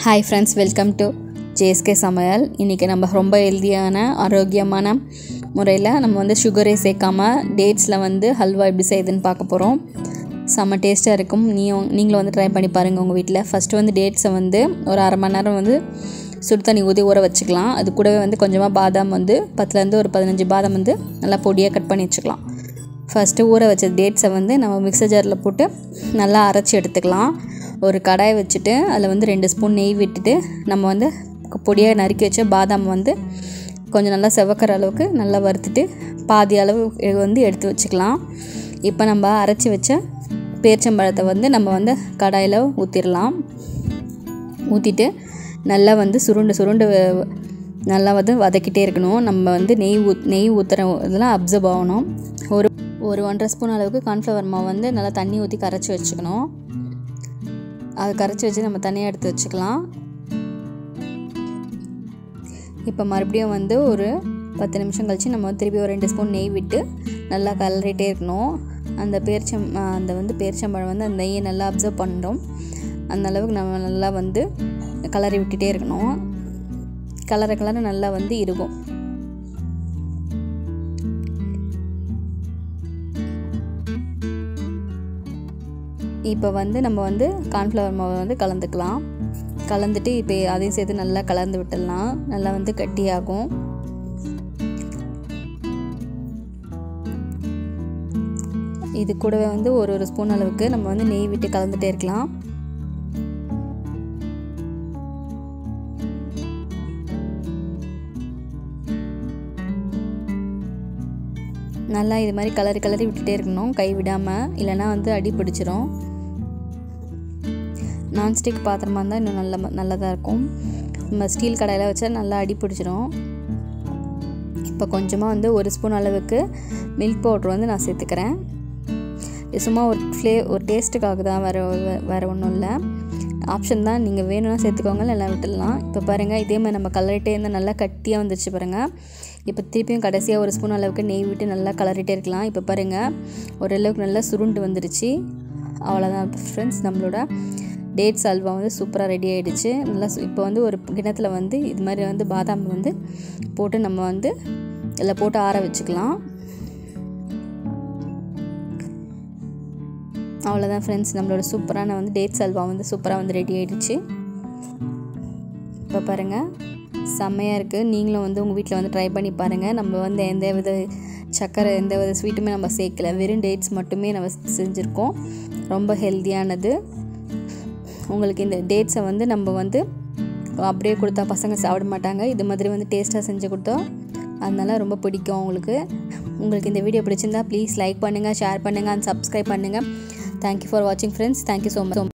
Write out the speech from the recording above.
hi friends welcome to JSK சமையல் இன்றைக்கி நம்ம ரொம்ப ஹெல்தியான ஆரோக்கியமான முறையில் நம்ம வந்து சுகரே சேர்க்காம டேட்ஸில் வந்து ஹல்வா எப்படி செய்யுதுன்னு பார்க்க போகிறோம் செம்ம டேஸ்ட்டாக இருக்கும் நீயும் நீங்களும் வந்து ட்ரை பண்ணி பாருங்கள் உங்கள் வீட்டில் ஃபஸ்ட்டு வந்து டேட்ஸை வந்து ஒரு அரை மணி நேரம் வந்து சுடு தண்ணி ஊற்றி ஊற வச்சுக்கலாம் அது கூடவே வந்து கொஞ்சமாக பாதாம் வந்து பத்துலேருந்து ஒரு பதினஞ்சு பாதாம் வந்து நல்லா பொடியாக கட் பண்ணி வச்சுக்கலாம் ஃபஸ்ட்டு ஊற வச்ச டேட்ஸை வந்து நம்ம மிக்சர் ஜாரில் போட்டு நல்லா அரைச்சி எடுத்துக்கலாம் ஒரு கடாயை வச்சுட்டு அதில் வந்து ரெண்டு ஸ்பூன் நெய் விட்டுட்டு நம்ம வந்து பொடியாக நறுக்கி வச்ச பாதாம் வந்து கொஞ்சம் நல்லா செவக்கிற அளவுக்கு நல்லா வறுத்துட்டு பாதி அளவு வந்து எடுத்து வச்சுக்கலாம் இப்போ நம்ம அரைச்சி வச்ச பேரிச்சம்பழத்தை வந்து நம்ம வந்து கடாயில் ஊற்றிடலாம் ஊற்றிட்டு நல்லா வந்து சுருண்டு சுருண்டு வ- நல்லா வந்து வதக்கிட்டே இருக்கணும் நம்ம வந்து நெய் ஊத் நெய் ஊற்றுற இதெல்லாம் அப்சர்வ் ஆகணும் ஒரு ஒரு ஒன்றரை ஸ்பூன் அளவுக்கு கார்ன்ஃப்ளவர் மாவு வந்து நல்லா தண்ணி ஊற்றி கரைச்சி வச்சுக்கணும் அதை கரைச்சி வச்சு நம்ம தனியாக எடுத்து வச்சுக்கலாம் இப்போ மறுபடியும் வந்து ஒரு பத்து நிமிஷம் கழித்து நம்ம திருப்பி ஒரு ரெண்டு ஸ்பூன் நெய் விட்டு நல்லா கலரிட்டே இருக்கணும் அந்த பேரிச்சம் அந்த வந்து பேரிச்சம்பழம் வந்து அந்த நெய்யை நல்லா அப்சர்வ் பண்ணுறோம் அந்த அளவுக்கு நம்ம நல்லா வந்து கலரி விட்டுட்டே இருக்கணும் கலர கலர நல்லா வந்து இருக்கும் இப்போ வந்து நம்ம வந்து கார்ன்ஃப்ளவர் மாவை வந்து கலந்துக்கலாம் கலந்துட்டு இப்போ அதையும் சேர்த்து நல்லா கலந்து விட்டுடலாம் நல்லா வந்து கட்டியாகும் இது கூடவே வந்து ஒரு ஒரு ஸ்பூன் அளவுக்கு நம்ம வந்து நெய் விட்டு கலந்துட்டே இருக்கலாம் நல்லா இது மாதிரி கலரி கலரி விட்டுட்டே இருக்கணும் கை விடாமல் இல்லைன்னா வந்து அடி பிடிச்சிரும் நான்ஸ்டிக் பாத்திரமா இருந்தால் இன்னும் நல்ல நல்லதாக இருக்கும் நம்ம ஸ்டீல் கடையில் வச்சா நல்லா அடி பிடிச்சிரும் இப்போ கொஞ்சமாக வந்து ஒரு ஸ்பூன் அளவுக்கு மில்க் பவுட்ரு வந்து நான் சேர்த்துக்கிறேன் இது சும்மா ஒரு ஃப்ளே ஒரு டேஸ்ட்டுக்காக தான் வேறு வேறு ஒன்றும் இல்லை ஆப்ஷன் தான் நீங்கள் வேணும்னா சேர்த்துக்கோங்க இல்லை விட்டுடலாம் இப்போ பாருங்கள் இதே மாதிரி நம்ம கலரிட்டே இருந்தால் நல்லா கட்டியாக வந்துருச்சு பாருங்கள் இப்போ திருப்பியும் கடைசியாக ஒரு ஸ்பூன் அளவுக்கு நெய் விட்டு நல்லா கலரிட்டே இருக்கலாம் இப்போ பாருங்கள் ஓரளவுக்கு நல்லா சுருண்டு வந்துருச்சு அவ்வளோதான் ஃப்ரெண்ட்ஸ் நம்மளோட டேட்ஸ் அல்வா வந்து சூப்பராக ரெடி ஆகிடுச்சு நல்லா சு- இப்போ வந்து ஒரு கிணத்துல வந்து இது மாதிரி வந்து பாதாம் வந்து போட்டு நம்ம வந்து இதில் போட்டு ஆற வச்சுக்கலாம் அவ்வளோதான் ஃப்ரெண்ட்ஸ் நம்மளோட சூப்பரான வந்து டேட்ஸ் அல்வா வந்து சூப்பராக வந்து ரெடி ஆகிடுச்சு இப்போ பாருங்கள் செம்மையாக இருக்குது நீங்களும் வந்து உங்கள் வீட்டில் வந்து ட்ரை பண்ணி பாருங்கள் நம்ம வந்து எந்த வித சக்கரை எந்த வித ஸ்வீட்டுமே நம்ம சேர்க்கல வெறும் டேட்ஸ் மட்டுமே நம்ம செஞ்சுருக்கோம் ரொம்ப ஹெல்த்தியானது உங்களுக்கு இந்த டேட்ஸை வந்து நம்ம வந்து அப்படியே கொடுத்தா பசங்க சாப்பிட மாட்டாங்க இது மாதிரி வந்து டேஸ்ட்டாக செஞ்சு கொடுத்தா அதனால ரொம்ப பிடிக்கும் உங்களுக்கு உங்களுக்கு இந்த வீடியோ பிடிச்சிருந்தா ப்ளீஸ் லைக் பண்ணுங்கள் ஷேர் பண்ணுங்கள் அண்ட் சப்ஸ்கிரைப் பண்ணுங்கள் தேங்க்யூ ஃபார் வாட்சிங் ஃப்ரெண்ட்ஸ் தேங்க்யூ ஸோ மச்